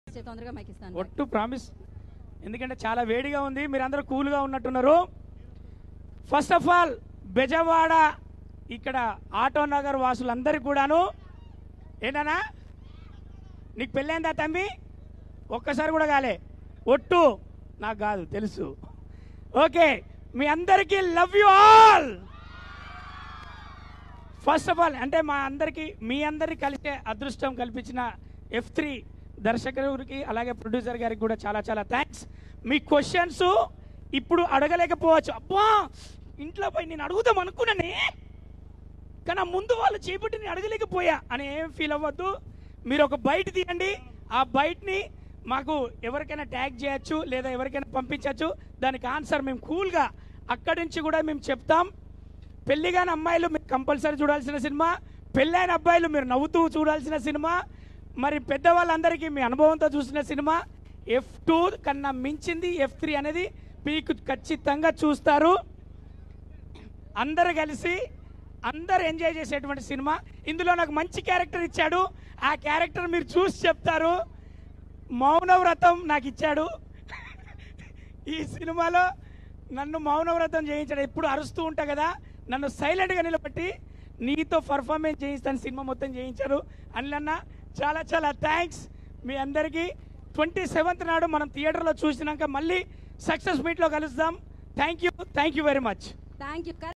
చే- తొందరగా మైక్ ఇస్తాను ఒట్టు ప్రామిస్ ఎందుకంటే చాలా వేడిగా ఉంది మీరందరూ కూల్గా ఉన్నట్టున్నారు ఫస్ట్ ఆఫ్ ఆల్ బెజవాడ ఇక్కడ ఆటో నగర్ వాసులందరికీ కూడాను ఏంటన్నా నీకు పెళ్ళైందా తమ్మి ఒక్కసారి కూడా కాలే ఒట్టు నాకు కాదు తెలుసు ఓకే మీ అందరికీ love you all first of all అంటే మా అందరికి మీ అందరికి కలిసే అదృష్టం కల్పించిన ఎఫ్ త్రీ దర్శకుడికి అలాగే ప్రొడ్యూసర్ గారికి కూడా చాలా చాలా థ్యాంక్స్ మీ క్వశ్చన్స్ ఇప్పుడు అడగలేకపోవచ్చు అబ్బా ఇంట్లో పోయి నేను అడుగుదాం అనుకున్నానే కానీ ఆ ముందు వాళ్ళు చేపట్టి నేను అడగలేకపోయా అని ఏం ఫీల్ అవ్వద్దు మీరు ఒక బయట తీయండి ఆ బయటని మాకు ఎవరికైనా ట్యాగ్ చేయొచ్చు లేదా ఎవరికైనా పంపించవచ్చు దానికి ఆన్సర్ మేము కూల్గా అక్కడి నుంచి కూడా మేము చెప్తాం పెళ్లిగాని అమ్మాయిలు మీరు కంపల్సరీ చూడాల్సిన సినిమా పెళ్ళైన అబ్బాయిలు మీరు నవ్వుతూ చూడాల్సిన సినిమా మరి పెద్దవాళ్ళందరికీ మీ అనుభవంతో చూసిన సినిమా ఎఫ్ టూ కన్నా మించింది ఎఫ్ త్రీ అనేది మీకు ఖచ్చితంగా చూస్తారు అందరు కలిసి అందరు ఎంజాయ్ చేసేటువంటి సినిమా ఇందులో నాకు మంచి క్యారెక్టర్ ఇచ్చాడు ఆ క్యారెక్టర్ మీరు చూసి చెప్తారు మౌనవ్రతం నాకు ఇచ్చాడు ఈ సినిమాలో నన్ను మౌనవ్రతం చేయించాడు ఎప్పుడు అరుస్తూ ఉంటా కదా నన్ను సైలెంట్గా నిలబెట్టి నీతో పర్ఫార్మెన్స్ చేయిస్తాను సినిమా మొత్తం చేయించారు అన్న చాలా చాలా థ్యాంక్స్ మీ అందరికీ ట్వంటీ సెవెంత్ నాడు మనం థియేటర్లో చూసినాక మళ్ళీ సక్సెస్ మీట్లో కలుద్దాం thank you thank you very much thank you